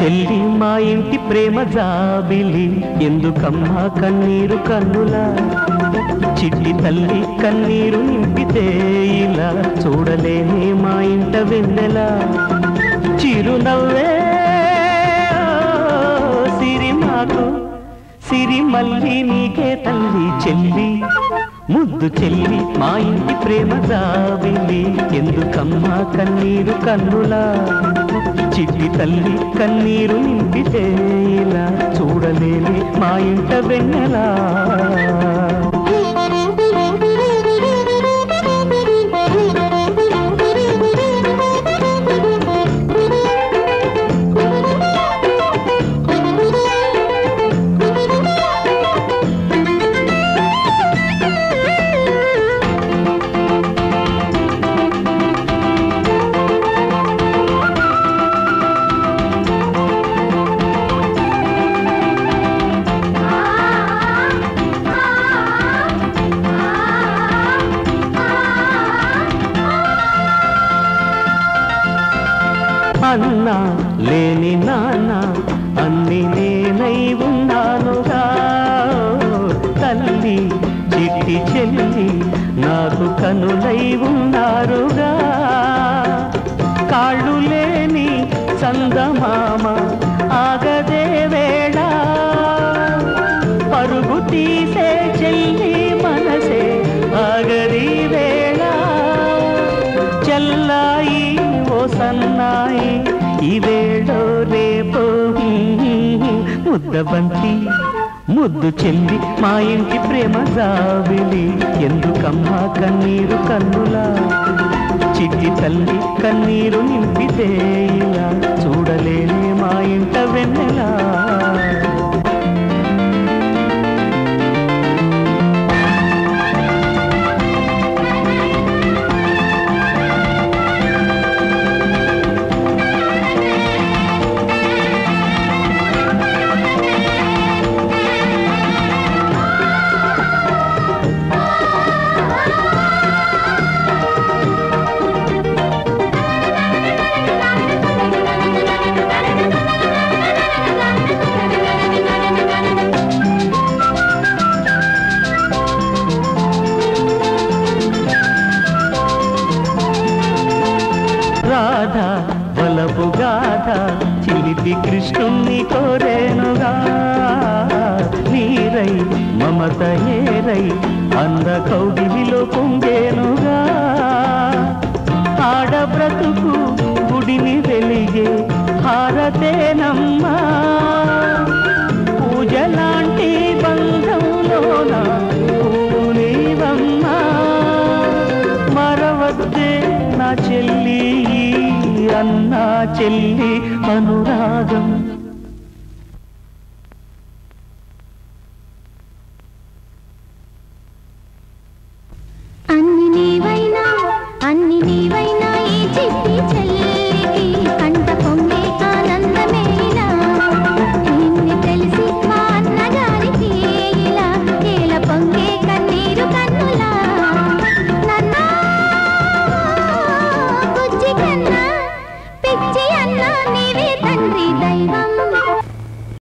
చెల్లి మా ఇంటి ప్రేమ జాబిలి ఎందుకమ్మా కన్నీరు కన్నులా చిట్టి తల్లి కన్నీరు నింపితే ఇలా చూడలేనే మా ఇంట వెన్నెలా చిరునవ్వే సిరి మాకు సిరి మళ్ళీ నీకే తల్లి చెల్లి ముద్దు చెల్లి మా ఇంటి ప్రేమ జాబిలి ఎందుకమ్మా కన్నీరు కన్నులా చిట్టి తల్లి కన్నీరు నింపితే ఇలా చూడలేని మా ఇంట వెన్నెలా అన్నా లేని నాన్న అన్ని నేనై ఉన్నానుగా తల్లి చిట్టి చెల్లి నాకు కనులై ఉన్నారుగా కాళ్ళు లేని చందమామ ఆగదే వేళ పరుగు తీసే చెల్లి మనసే ఆగది వేళ చెల్లాయి ఓ సన్నాయి ఇవేళో రేపో ముద్దబంతి ముద్దు చెల్లి మా ఇంటి ప్రేమ జాబిలి ఎందుకమ్మా కన్నీరు కన్నులా చిట్టి తల్లి కన్నీరు నింపితే ఇలా చూడలేనే మా ఇంట వెన్నెలా రాధా వలపు గాథ చిలిపి కృష్ణుణ్ణి కోరేనుగా నీరై మమత ఏరై అంద కౌగిలిలో పొంగేనుగా ఆడ బ్రతుకు గుడిని వెలిగే హారతేనమ్మా పూజలాంటి బంధంలోన పువ్వు నీవమ్మా మరవద్దే నా చెల్లి అన్నా చెల్లి అనురాగం అన్ని నీవైనా అన్ని నీవైనా ఈ చిట్టి చెల్లికి కంట పొంగే ఆనందమేలా నిన్ను తెలిసి మా అన్నగారికి ఇలా ఏల పొంగే కన్నీరు కన్నులా నన్నా బుజ్జి కన్నా పిచ్చి అన్నా నీవే తండ్రి దైవ